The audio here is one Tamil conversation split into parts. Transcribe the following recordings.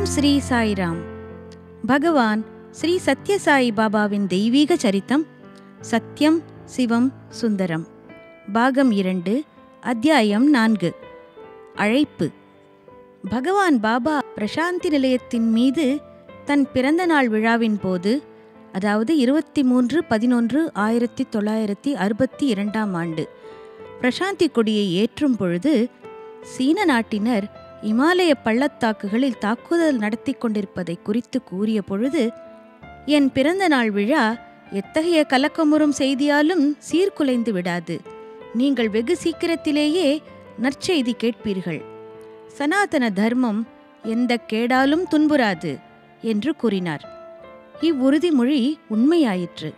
ஸ்ரீ சாய்ராம் பகவான் ஸ்ரீ சத்யசாயி பாபாவின் தெய்வீக சரித்தம் சத்யம் சிவம் சுந்தரம் பாகம் இரண்டு அத்தியாயம் நான்கு அழைப்பு பகவான் பாபா பிரசாந்தி நிலையத்தின் மீது தன் பிறந்த நாள் விழாவின் போது அதாவது இருபத்தி மூன்று பதினொன்று ஆயிரத்தி தொள்ளாயிரத்தி அறுபத்தி இரண்டாம் ஆண்டு பிரசாந்தி கொடியை ஏற்றும் பொழுது சீன நாட்டினர் இமாலய பள்ளத்தாக்குகளில் தாக்குதல் நடத்தி கொண்டிருப்பதை குறித்து கூறிய பொழுது என் பிறந்த நாள் விழா எத்தகைய கலக்கமுறும் செய்தியாலும் சீர்குலைந்து விடாது நீங்கள் வெகு சீக்கிரத்திலேயே நற்செய்தி கேட்பீர்கள் சனாதன தர்மம் எந்த கேடாலும் துன்புறாது என்று கூறினார் இவ்வுறுதிமொழி உண்மையாயிற்று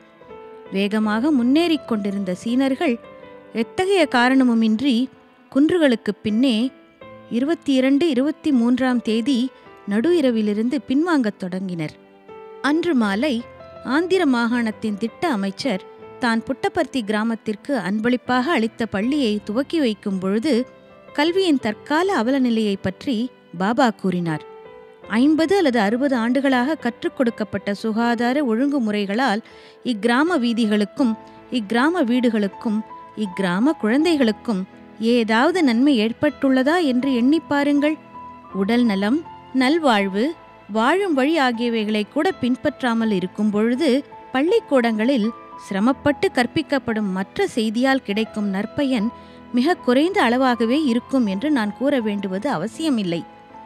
வேகமாக முன்னேறிக் கொண்டிருந்த சீனர்கள் எத்தகைய காரணமுமின்றி குன்றுகளுக்குப் பின்னே இருபத்தி இரண்டு இருபத்தி மூன்றாம் தேதி நடு இரவிலிருந்து பின்வாங்கத் தொடங்கினர் அன்று மாலை ஆந்திர மாகாணத்தின் திட்ட அமைச்சர் தான் புட்டபர்த்தி கிராமத்திற்கு அன்பளிப்பாக அளித்த பள்ளியை துவக்கி வைக்கும் பொழுது கல்வியின் தற்கால அவலநிலையை பற்றி பாபா கூறினார் ஐம்பது அல்லது அறுபது ஆண்டுகளாக கற்றுக் கொடுக்கப்பட்ட சுகாதார ஒழுங்குமுறைகளால் இக்கிராம வீதிகளுக்கும் இக்கிராம வீடுகளுக்கும் இக்கிராம குழந்தைகளுக்கும் ஏதாவது நன்மை ஏற்பட்டுள்ளதா என்று எண்ணிப் பாருங்கள் உடல் நலம் நல்வாழ்வு வாழும் வழி ஆகியவைகளை கூட பின்பற்றாமல் இருக்கும் பொழுது பள்ளிக்கூடங்களில் சிரமப்பட்டு கற்பிக்கப்படும் மற்ற செய்தியால் கிடைக்கும் நற்பயன் மிக குறைந்த அளவாகவே இருக்கும் என்று நான் கூற வேண்டுவது அவசியமில்லை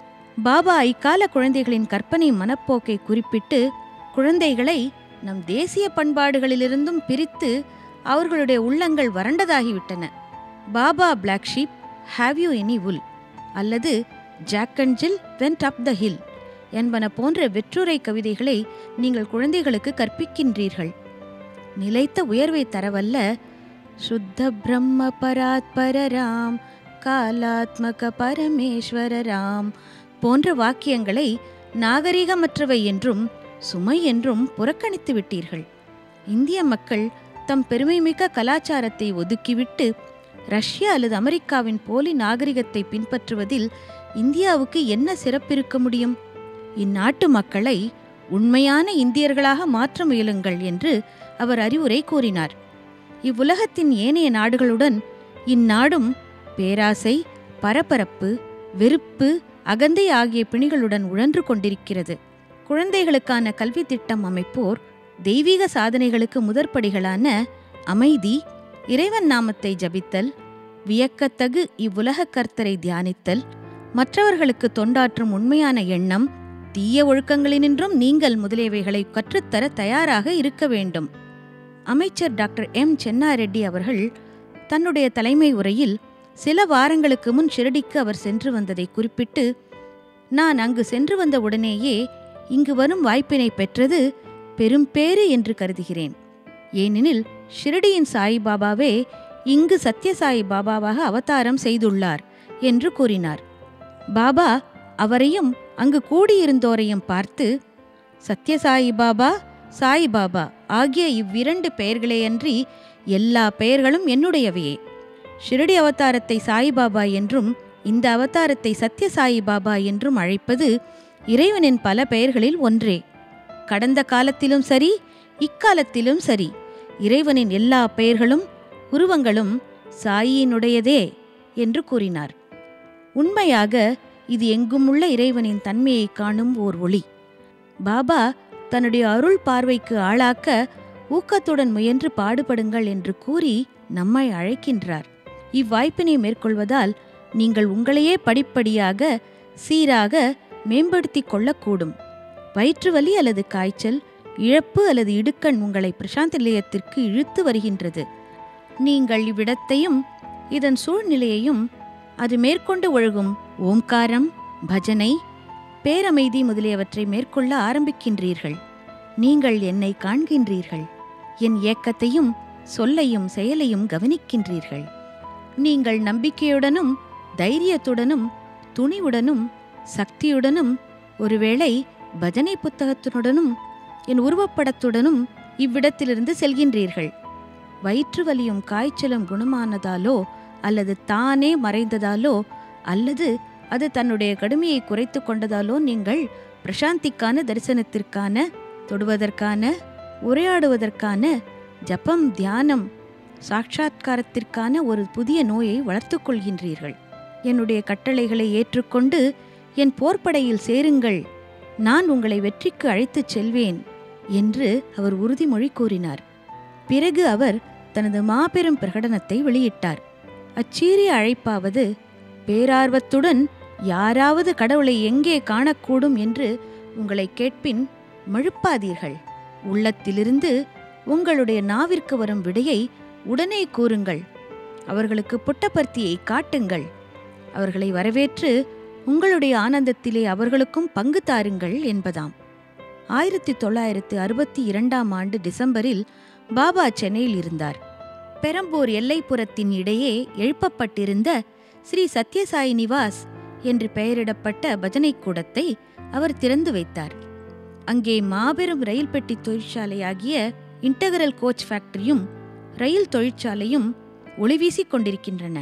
பாபா இக்கால குழந்தைகளின் கற்பனை மனப்போக்கை குறிப்பிட்டு குழந்தைகளை நம் தேசிய பண்பாடுகளிலிருந்தும் பிரித்து அவர்களுடைய உள்ளங்கள் வறண்டதாகிவிட்டன baa baa black sheep have you any wool அல்லது Jack and Jill went up the hill என்பன போன்ற வெற்றுரை கவிதைகளை நீங்கள் குழந்தைகளுக்கு கற்பிக்கின்றீர்கள் நிலைத்த உயர்வை தரவல்ல சுத்த பிரம்ம பராத்பரராம் காலாத்மக பரமேஸ்வர ராம் போன்ற வாக்கியங்களை நாகரிகமற்றவை என்றும் சுமை என்றும் புறக்கணித்து விட்டீர்கள் இந்திய மக்கள் தம் பெருமைமிக்க கலாச்சாரத்தை ஒதுக்கிவிட்டு ரஷ்யா அல்லது அமெரிக்காவின் போலி நாகரிகத்தை பின்பற்றுவதில் இந்தியாவுக்கு என்ன சிறப்பிருக்க முடியும் இந்நாட்டு மக்களை உண்மையான இந்தியர்களாக மாற்ற முயலுங்கள் என்று அவர் அறிவுரை கூறினார் இவ்வுலகத்தின் ஏனைய நாடுகளுடன் இந்நாடும் பேராசை பரபரப்பு வெறுப்பு அகந்தை ஆகிய பிணிகளுடன் உழன்று கொண்டிருக்கிறது குழந்தைகளுக்கான கல்வி திட்டம் அமைப்போர் தெய்வீக சாதனைகளுக்கு முதற்படிகளான அமைதி இறைவன் நாமத்தை ஜபித்தல் வியக்கத்தகு இவ்வுலக கர்த்தரை தியானித்தல் மற்றவர்களுக்கு தொண்டாற்றும் உண்மையான எண்ணம் தீய ஒழுக்கங்களினின்றும் நீங்கள் முதலியவைகளை கற்றுத்தர தயாராக இருக்க வேண்டும் அமைச்சர் டாக்டர் எம் சென்னாரெட்டி அவர்கள் தன்னுடைய தலைமை உரையில் சில வாரங்களுக்கு முன் ஷிரடிக்கு அவர் சென்று வந்ததை குறிப்பிட்டு நான் அங்கு சென்று வந்த உடனேயே இங்கு வரும் வாய்ப்பினை பெற்றது பெரும் பேறு என்று கருதுகிறேன் ஏனெனில் ஷிரடியின் சாயிபாபாவே இங்கு சத்யசாயி பாபாவாக அவதாரம் செய்துள்ளார் என்று கூறினார் பாபா அவரையும் அங்கு கூடியிருந்தோரையும் பார்த்து சத்யசாயி பாபா சாய் பாபா ஆகிய இவ்விரண்டு பெயர்களேயன்றி எல்லா பெயர்களும் என்னுடையவையே ஷிரடி அவதாரத்தை சாயிபாபா என்றும் இந்த அவதாரத்தை சத்யசாயி பாபா என்றும் அழைப்பது இறைவனின் பல பெயர்களில் ஒன்றே கடந்த காலத்திலும் சரி இக்காலத்திலும் சரி இறைவனின் எல்லா பெயர்களும் உருவங்களும் சாயியினுடையதே என்று கூறினார் உண்மையாக இது எங்குமுள்ள இறைவனின் தன்மையை காணும் ஓர் ஒளி பாபா தன்னுடைய அருள் பார்வைக்கு ஆளாக்க ஊக்கத்துடன் முயன்று பாடுபடுங்கள் என்று கூறி நம்மை அழைக்கின்றார் இவ்வாய்ப்பினை மேற்கொள்வதால் நீங்கள் உங்களையே படிப்படியாக சீராக மேம்படுத்திக் கொள்ளக்கூடும் வயிற்றுவலி அல்லது காய்ச்சல் இழப்பு அல்லது இடுக்கண் உங்களை பிரசாந்த் நிலையத்திற்கு இழுத்து வருகின்றது நீங்கள் இவ்விடத்தையும் இதன் சூழ்நிலையையும் அது மேற்கொண்டு ஒழுகும் ஓம்காரம் பஜனை பேரமைதி முதலியவற்றை மேற்கொள்ள ஆரம்பிக்கின்றீர்கள் நீங்கள் என்னை காண்கின்றீர்கள் என் இயக்கத்தையும் சொல்லையும் செயலையும் கவனிக்கின்றீர்கள் நீங்கள் நம்பிக்கையுடனும் தைரியத்துடனும் துணிவுடனும் சக்தியுடனும் ஒருவேளை பஜனை புத்தகத்துடனும் என் உருவப்படத்துடனும் இவ்விடத்திலிருந்து செல்கின்றீர்கள் வயிற்று வலியும் காய்ச்சலும் குணமானதாலோ அல்லது தானே மறைந்ததாலோ அல்லது அது தன்னுடைய கடுமையை குறைத்து கொண்டதாலோ நீங்கள் பிரசாந்திக்கான தரிசனத்திற்கான தொடுவதற்கான உரையாடுவதற்கான ஜபம் தியானம் சாட்சாத்காரத்திற்கான ஒரு புதிய நோயை வளர்த்துக் கொள்கின்றீர்கள் என்னுடைய கட்டளைகளை ஏற்றுக்கொண்டு என் போர்ப்படையில் சேருங்கள் நான் உங்களை வெற்றிக்கு அழைத்துச் செல்வேன் என்று அவர் உறுதிமொழி கூறினார் பிறகு அவர் தனது மாபெரும் பிரகடனத்தை வெளியிட்டார் அச்சீரிய அழைப்பாவது பேரார்வத்துடன் யாராவது கடவுளை எங்கே காணக்கூடும் என்று உங்களை கேட்பின் மழுப்பாதீர்கள் உள்ளத்திலிருந்து உங்களுடைய நாவிற்கு வரும் விடையை உடனே கூறுங்கள் அவர்களுக்கு புட்டபர்த்தியை காட்டுங்கள் அவர்களை வரவேற்று உங்களுடைய ஆனந்தத்திலே அவர்களுக்கும் பங்கு தாருங்கள் என்பதாம் ஆயிரத்தி தொள்ளாயிரத்து அறுபத்தி இரண்டாம் ஆண்டு டிசம்பரில் பாபா சென்னையில் இருந்தார் பெரம்பூர் எல்லைப்புறத்தின் இடையே எழுப்பப்பட்டிருந்த ஸ்ரீ சத்யசாயி நிவாஸ் என்று பெயரிடப்பட்ட பஜனை கூடத்தை அவர் திறந்து வைத்தார் அங்கே மாபெரும் ரயில் பெட்டி தொழிற்சாலையாகிய இன்டகரல் கோச் ஃபேக்டரியும் ரயில் தொழிற்சாலையும் ஒளிவீசிக் கொண்டிருக்கின்றன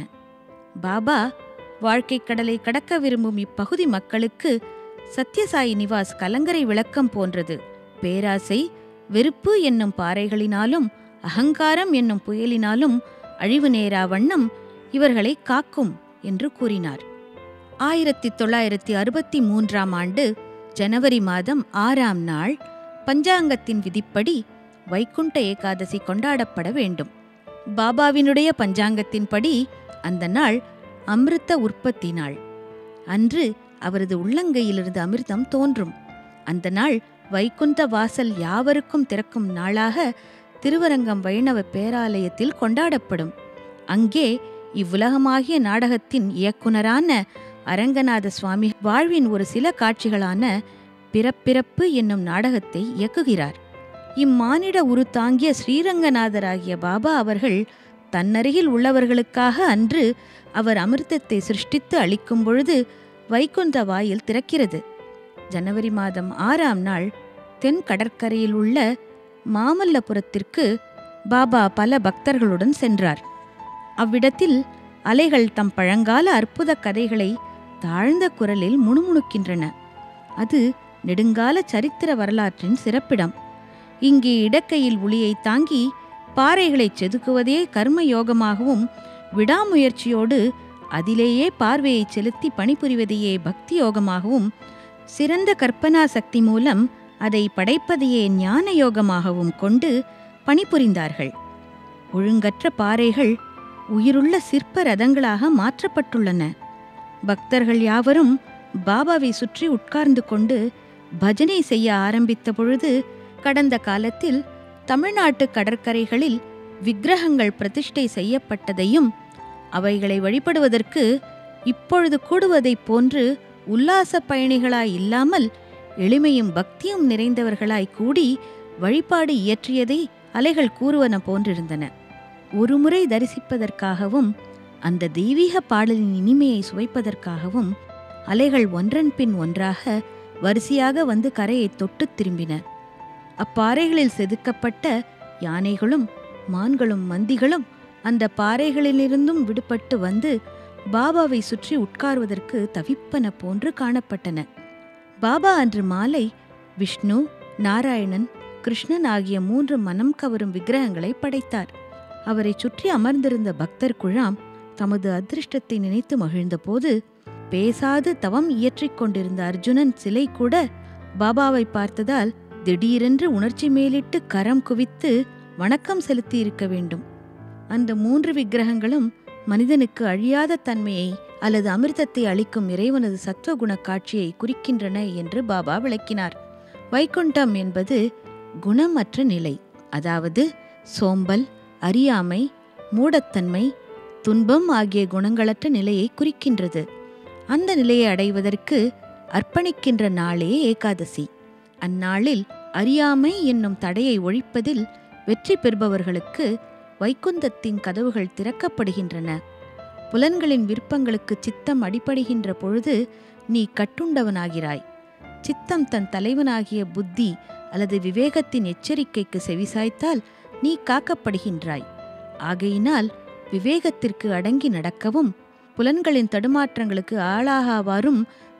பாபா வாழ்க்கை கடலை கடக்க விரும்பும் இப்பகுதி மக்களுக்கு சத்யசாயி நிவாஸ் கலங்கரை விளக்கம் போன்றது பேராசை வெறுப்பு என்னும் பாறைகளினாலும் அகங்காரம் என்னும் புயலினாலும் அழிவு நேரா வண்ணம் இவர்களை காக்கும் என்று கூறினார் ஆயிரத்தி தொள்ளாயிரத்தி அறுபத்தி மூன்றாம் ஆண்டு ஜனவரி மாதம் ஆறாம் நாள் பஞ்சாங்கத்தின் விதிப்படி வைகுண்ட ஏகாதசி கொண்டாடப்பட வேண்டும் பாபாவினுடைய பஞ்சாங்கத்தின்படி அந்த நாள் அமிர்த உற்பத்தி நாள் அன்று அவரது உள்ளங்கையிலிருந்து அமிர்தம் தோன்றும் அந்த நாள் வைகுந்த வாசல் யாவருக்கும் திறக்கும் நாளாக திருவரங்கம் வைணவ பேராலயத்தில் கொண்டாடப்படும் அங்கே இவ்வுலகமாகிய நாடகத்தின் இயக்குனரான அரங்கநாத சுவாமி வாழ்வின் ஒரு சில காட்சிகளான பிறப்பிறப்பு என்னும் நாடகத்தை இயக்குகிறார் இம்மானிட உரு தாங்கிய ஸ்ரீரங்கநாதராகிய பாபா அவர்கள் தன்னருகில் உள்ளவர்களுக்காக அன்று அவர் அமிர்தத்தை சிருஷ்டித்து அளிக்கும் பொழுது வைகுந்த வாயில் திறக்கிறது ஜனவரி மாதம் ஆறாம் நாள் தென் கடற்கரையில் உள்ள மாமல்லபுரத்திற்கு பாபா பல பக்தர்களுடன் சென்றார் அவ்விடத்தில் அலைகள் தம் பழங்கால அற்புத கதைகளை தாழ்ந்த குரலில் முணுமுணுக்கின்றன அது நெடுங்கால சரித்திர வரலாற்றின் சிறப்பிடம் இங்கே இடக்கையில் ஒளியை தாங்கி பாறைகளை செதுக்குவதே கர்ம யோகமாகவும் விடாமுயற்சியோடு அதிலேயே பார்வையை செலுத்தி பணிபுரிவதையே பக்தி யோகமாகவும் சிறந்த கற்பனா சக்தி மூலம் அதை படைப்பதையே ஞான யோகமாகவும் கொண்டு பணிபுரிந்தார்கள் ஒழுங்கற்ற பாறைகள் உயிருள்ள சிற்ப ரதங்களாக மாற்றப்பட்டுள்ளன பக்தர்கள் யாவரும் பாபாவை சுற்றி உட்கார்ந்து கொண்டு பஜனை செய்ய ஆரம்பித்த பொழுது கடந்த காலத்தில் தமிழ்நாட்டு கடற்கரைகளில் விக்கிரகங்கள் பிரதிஷ்டை செய்யப்பட்டதையும் அவைகளை வழிபடுவதற்கு இப்பொழுது கூடுவதைப் போன்று உல்லாச பயணிகளாய் இல்லாமல் எளிமையும் பக்தியும் நிறைந்தவர்களாய் கூடி வழிபாடு இயற்றியதை அலைகள் கூறுவன போன்றிருந்தன ஒருமுறை தரிசிப்பதற்காகவும் அந்த தெய்வீக பாடலின் இனிமையை சுவைப்பதற்காகவும் அலைகள் ஒன்றன் பின் ஒன்றாக வரிசையாக வந்து கரையை தொட்டுத் திரும்பின அப்பாறைகளில் செதுக்கப்பட்ட யானைகளும் மான்களும் மந்திகளும் அந்த பாறைகளிலிருந்தும் விடுபட்டு வந்து பாபாவை சுற்றி உட்கார்வதற்கு தவிப்பன போன்று காணப்பட்டன பாபா அன்று மாலை விஷ்ணு நாராயணன் கிருஷ்ணன் ஆகிய மூன்று மனம் கவரும் விக்கிரகங்களை படைத்தார் அவரை சுற்றி அமர்ந்திருந்த பக்தர் குழாம் தமது அதிர்ஷ்டத்தை நினைத்து மகிழ்ந்தபோது பேசாது தவம் இயற்றிக் கொண்டிருந்த அர்ஜுனன் சிலை கூட பாபாவை பார்த்ததால் திடீரென்று உணர்ச்சி மேலிட்டு கரம் குவித்து வணக்கம் செலுத்தி இருக்க வேண்டும் அந்த மூன்று விக்கிரகங்களும் மனிதனுக்கு அழியாத தன்மையை அல்லது அமிர்தத்தை அளிக்கும் இறைவனது சத்துவகுண காட்சியை குறிக்கின்றன என்று பாபா விளக்கினார் வைகுண்டம் என்பது குணமற்ற நிலை அதாவது சோம்பல் அறியாமை மூடத்தன்மை துன்பம் ஆகிய குணங்களற்ற நிலையை குறிக்கின்றது அந்த நிலையை அடைவதற்கு அர்ப்பணிக்கின்ற நாளே ஏகாதசி அந்நாளில் அறியாமை என்னும் தடையை ஒழிப்பதில் வெற்றி பெறுபவர்களுக்கு வைகுந்தத்தின் கதவுகள் திறக்கப்படுகின்றன புலன்களின் விருப்பங்களுக்கு சித்தம் அடிபடுகின்ற பொழுது நீ கட்டுண்டவனாகிறாய் சித்தம் தன் தலைவனாகிய புத்தி அல்லது விவேகத்தின் எச்சரிக்கைக்கு செவிசாய்த்தால் நீ காக்கப்படுகின்றாய் ஆகையினால் விவேகத்திற்கு அடங்கி நடக்கவும் புலன்களின் தடுமாற்றங்களுக்கு ஆளாகாவாறும்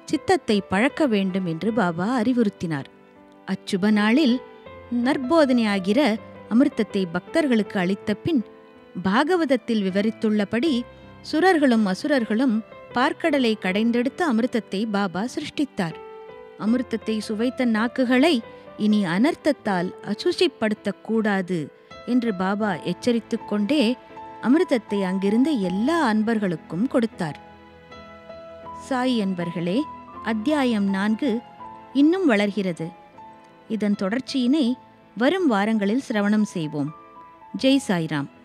சித்தத்தை பழக்க வேண்டும் என்று பாபா அறிவுறுத்தினார் அச்சுப நாளில் நற்போதனையாகிற அமிர்தத்தை பக்தர்களுக்கு அளித்த பின் பாகவதத்தில் விவரித்துள்ளபடி சுரர்களும் அசுரர்களும் பார்க்கடலை கடைந்தெடுத்த அமிர்தத்தை பாபா சிருஷ்டித்தார் அமிர்தத்தை சுவைத்த நாக்குகளை இனி அனர்த்தத்தால் அசுசிப்படுத்தக் கூடாது என்று பாபா எச்சரித்துக் கொண்டே அமிர்தத்தை அங்கிருந்த எல்லா அன்பர்களுக்கும் கொடுத்தார் சாய் அன்பர்களே அத்தியாயம் நான்கு இன்னும் வளர்கிறது இதன் தொடர்ச்சியினை வரும் வாரங்களில் சிரவணம் செய்வோம் ஜெய் சாய்ராம்